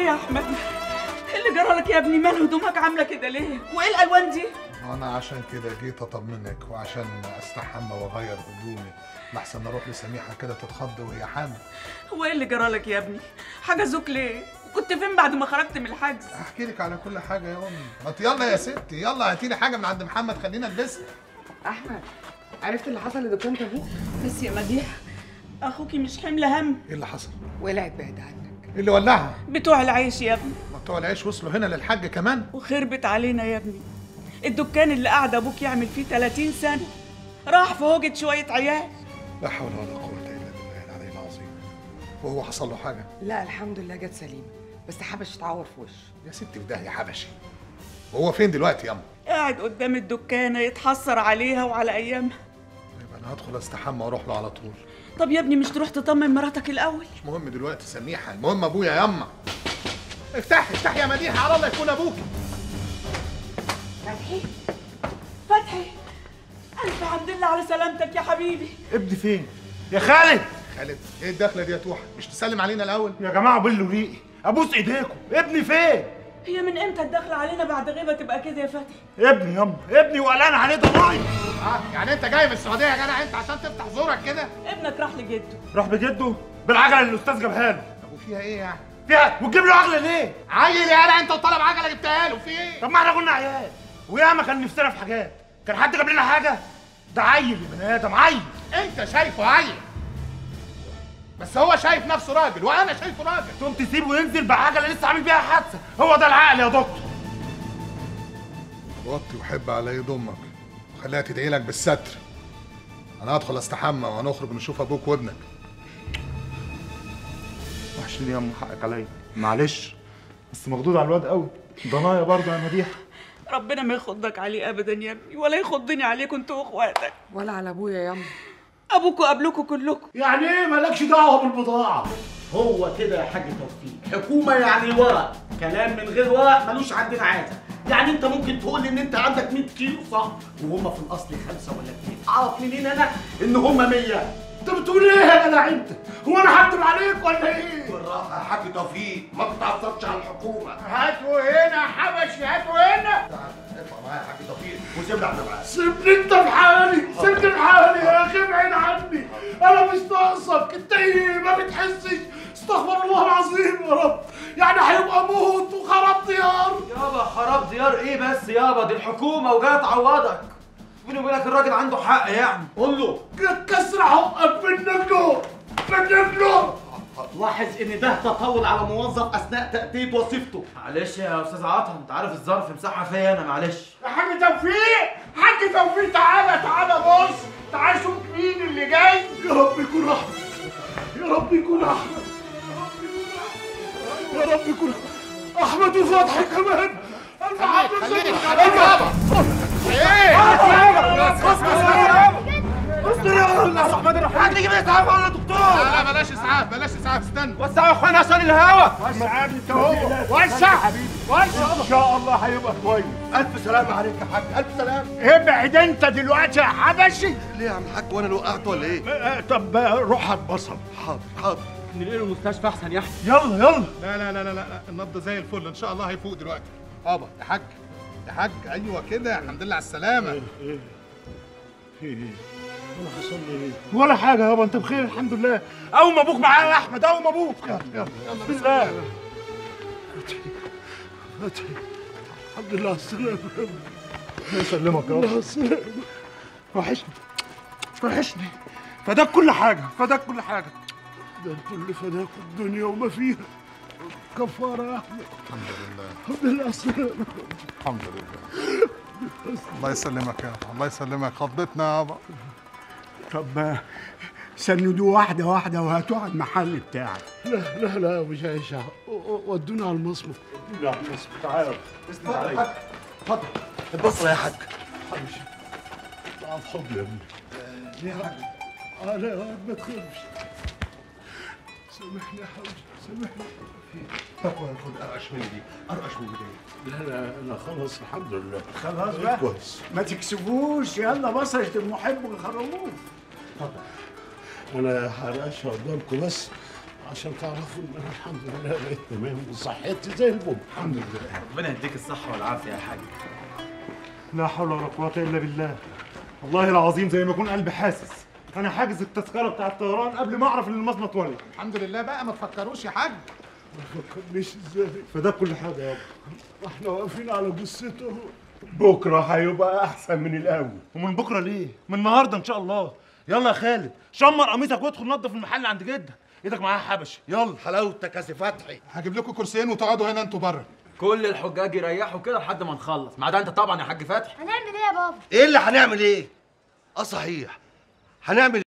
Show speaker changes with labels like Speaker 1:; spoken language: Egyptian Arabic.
Speaker 1: يا احمد إيه اللي جرالك يا ابني مال هدومك عامله كده ليه وايه الالوان دي
Speaker 2: انا عشان كده جيت اطمنك وعشان استحمى واغير هدومي لحسن اروح لسميحه كده تتخض وهي حامل
Speaker 1: هو ايه اللي جرالك يا ابني حجزوك ليه وكنت فين بعد ما خرجت من الحجز
Speaker 2: احكي لك على كل حاجه يا امي ما انت يلا يا ستي يلا هاتي لي حاجه من عند محمد خلينا نلبسها
Speaker 3: احمد عرفت اللي حصل لدكانة ابوك
Speaker 1: بس يا مديح اخوكي مش حمل هم
Speaker 2: ايه اللي حصل
Speaker 3: ولعت بعيد عنك
Speaker 2: ايه اللي ولعها
Speaker 1: بتوع العيش يا ابني
Speaker 2: ما بتوع العيش وصلوا هنا للحاج كمان
Speaker 1: وخربت علينا يا ابني الدكان اللي قعد ابوك يعمل فيه 30 سنه راح في هوجة شويه عيال
Speaker 2: لا حول ولا قوه الا بالله العلي العظيم وهو حصل له حاجه
Speaker 3: لا الحمد لله جت سليمه بس حبش اتعور في وشه
Speaker 2: يا ستي في داهيه حبشي وهو فين دلوقتي ياما
Speaker 1: قاعد قدام الدكانه يتحسر عليها وعلى ايامها
Speaker 2: يبقى انا هدخل استحمى واروح له على طول
Speaker 1: طب يا ابني مش تروح تطمن مراتك الاول
Speaker 2: مش مهم دلوقتي سميحه المهم ابويا ياما افتحي افتحي يا مديحه على الله يكون ابوكي
Speaker 1: فتحي فتحي الف حمد لله على سلامتك يا حبيبي
Speaker 4: ابني فين؟ يا خالد
Speaker 2: خالد ايه الدخله دي يا توحه مش تسلم علينا الاول
Speaker 4: يا جماعه بالله ريقي ابوس ايديكم ابني فين؟
Speaker 1: هي من امتى الدخل علينا بعد غيبه تبقى كده يا فتحي
Speaker 4: ابني ياما ابني وقلقان عليه ضناي
Speaker 2: اه يعني انت جاي من السعوديه يا جدع انت عشان تفتح زورك كده
Speaker 1: ابنك راح لجده
Speaker 4: راح بجده بالعجله اللي الاستاذ جابها له
Speaker 2: طب وفيها ايه يعني
Speaker 4: فيها وتجيب له عجله ليه؟
Speaker 2: عيل يا جدع انت وطالب عجله جبتها له في ايه
Speaker 4: طب ما احنا كنا عيال وياما كان نفسنا في حاجات كان حد جاب لنا حاجه؟ ده عيل يا بني ادم عيل
Speaker 2: انت شايفه عيل بس هو شايف نفسه راجل وانا شايفه راجل
Speaker 4: تقوم تسيبه ينزل بعجله لسه عامل بيها حادثه هو ده العقل يا دكتور
Speaker 2: وطي وحب على ايد امك وخليها تدعي لك بالستر انا هدخل استحمى وهنخرج نشوف ابوك وابنك
Speaker 4: وحشني يا ام حقك عليا معلش بس مخضوض على الواد قوي ضنايا برضه يا مديحه
Speaker 1: ربنا ما يخضك عليه ابدا يا ابني ولا يخضني عليكم انتوا واخواتك
Speaker 3: ولا على ابويا ياما
Speaker 1: ابوكوا قبلكوا كلكم
Speaker 5: يعني ايه مالكش دعوه بالبضاعه هو كده يا حاج توفيق حكومه يعني ورق كلام من غير ورق ملوش عندنا عاده يعني انت ممكن تقول ان انت عندك 100 كيلو صح وهم في الاصل خمسه ولا اثنين اعرف منين انا ان هم 100 انت بتقول ايه يا جدع انت هو انا هكتب عليك ولا ايه
Speaker 6: بالراحه يا حاج توفيق ما تتعصبش على الحكومه
Speaker 5: هاتوا هنا يا حبشي هاتوا هنا
Speaker 6: ارفع معايا يا حاج توفيق وسيبنا احنا معاك
Speaker 5: سيبني انت في حالي سيبني في حالي يا اخي ابعد عني انا مش ناقصك انت ايه ما بتحسش استغفر الله العظيم يا رب يعني هيبقى موت وخراب ديار
Speaker 7: يابا خراب ديار ايه بس يابا دي الحكومه وجايه تعوضك بيني وبينك الراجل عنده حق يعني
Speaker 5: قول له كسر حقك من نجله من نجله لاحظ ان ده تطاول على موظف اثناء تأدية وظيفته
Speaker 7: معلش يا استاذ عطا انت عارف الظرف مساحه فيا انا معلش
Speaker 5: يا حاج توفيق حاج توفيق تعالى تعالى بص تعالى شوف مين اللي جاي يا رب يكون احمد يا رب يكون احمد يا رب يكون احمد وفتحي كمان الف حمد
Speaker 2: خليك
Speaker 5: لله.
Speaker 2: بابا
Speaker 5: استر يا الله
Speaker 7: احمد الرحمن هتيجي بيتعب على دكتور
Speaker 2: لا لا بلاش اسعاف بلاش اسعاف استنى
Speaker 7: وسع يا اخوانا عشان الهوا
Speaker 5: وسع انت هو وسع وسع ان شاء الله هيبقى كويس
Speaker 6: الف سلامه عليك يا حاج الف سلامه
Speaker 5: ابعد انت دلوقتي يا حبشي
Speaker 6: ليه يا عم الحاج وانا اللي وقعت ولا ايه
Speaker 5: آه، طب آه، روح هات بصل
Speaker 6: حاضر حاضر
Speaker 7: ننقله المستشفى احسن يا احمد
Speaker 4: يلا يلا
Speaker 2: لا لا لا لا لا النبض زي الفل ان شاء الله هيفوق دلوقتي بابا يا حاج يا حاج ايوه كده الحمد لله على السلامه
Speaker 5: انا حصل لي ايه
Speaker 4: ولا حاجه يابا انت بخير الحمد لله قوم ابوك معايا يا احمد قوم ابوك
Speaker 5: يلا يلا
Speaker 4: بسم الله
Speaker 5: فتحي الحمد لله على السلامة
Speaker 4: الله يسلمك يا
Speaker 5: الله
Speaker 4: رب
Speaker 5: على السلامة
Speaker 4: وحشني وحشني فداك كل حاجه فداك كل حاجه
Speaker 5: ده الكل فداك الدنيا وما فيها كفارة يا أحمد
Speaker 2: الحمد لله
Speaker 5: الحمد لله على السلامة
Speaker 2: الحمد لله الله يسلمك يا الله يسلمك خضتنا يابا
Speaker 5: طب سندوه واحدة واحدة وهاتوه على المحل بتاعك لا لا لا مش هيشع ودونا على المصمت ودونا على المصمت تعالوا
Speaker 6: اتفضل يا حاج اتفضل البصره يا حاج
Speaker 5: تعال فضل يا ابني
Speaker 6: ليه يا حاج
Speaker 5: اه لا يا واد ما تخافش سامحني يا حبيبي سامحني
Speaker 6: طب خد ارقش مني دي ارقش مني دي
Speaker 5: لا لا انا خلاص الحمد لله
Speaker 4: خلاص بقى
Speaker 5: كويس ما تكسبوش يلا بصرة المحب يخرجوه انا هرقشها قدامكم بس
Speaker 6: عشان تعرفوا ان انا الحمد لله بقيت تمام وصحتي زي البوم الحمد لله
Speaker 7: ربنا يديك الصحة والعافية يا حاج
Speaker 4: لا حول ولا قوة إلا بالله والله العظيم زي ما يكون قلبي حاسس أنا حاجز التذكرة بتاع الطيران قبل ما أعرف إن المصنع اتولد
Speaker 2: الحمد لله بقى ما تفكروش يا حاج
Speaker 6: ما فكرنيش ازاي
Speaker 4: فده كل حاجة يابا
Speaker 6: احنا واقفين على جثته بكره هيبقى احسن من الاول
Speaker 4: ومن بكرة ليه؟ من النهاردة إن شاء الله يلا يا خالد شمر قميصك وادخل نظف المحل عند جدك إيدك معاها حبشي يلا
Speaker 6: حلاوتك يا سي فتحي
Speaker 2: هجيب لكم كرسيين وتقعدوا هنا انتوا بره
Speaker 7: كل الحجاج يريحوا كده لحد ما نخلص ما عدا انت طبعا يا حاج فتحي
Speaker 8: هنعمل ايه يا بابا
Speaker 6: ايه اللي هنعمل ايه اه صحيح هنعمل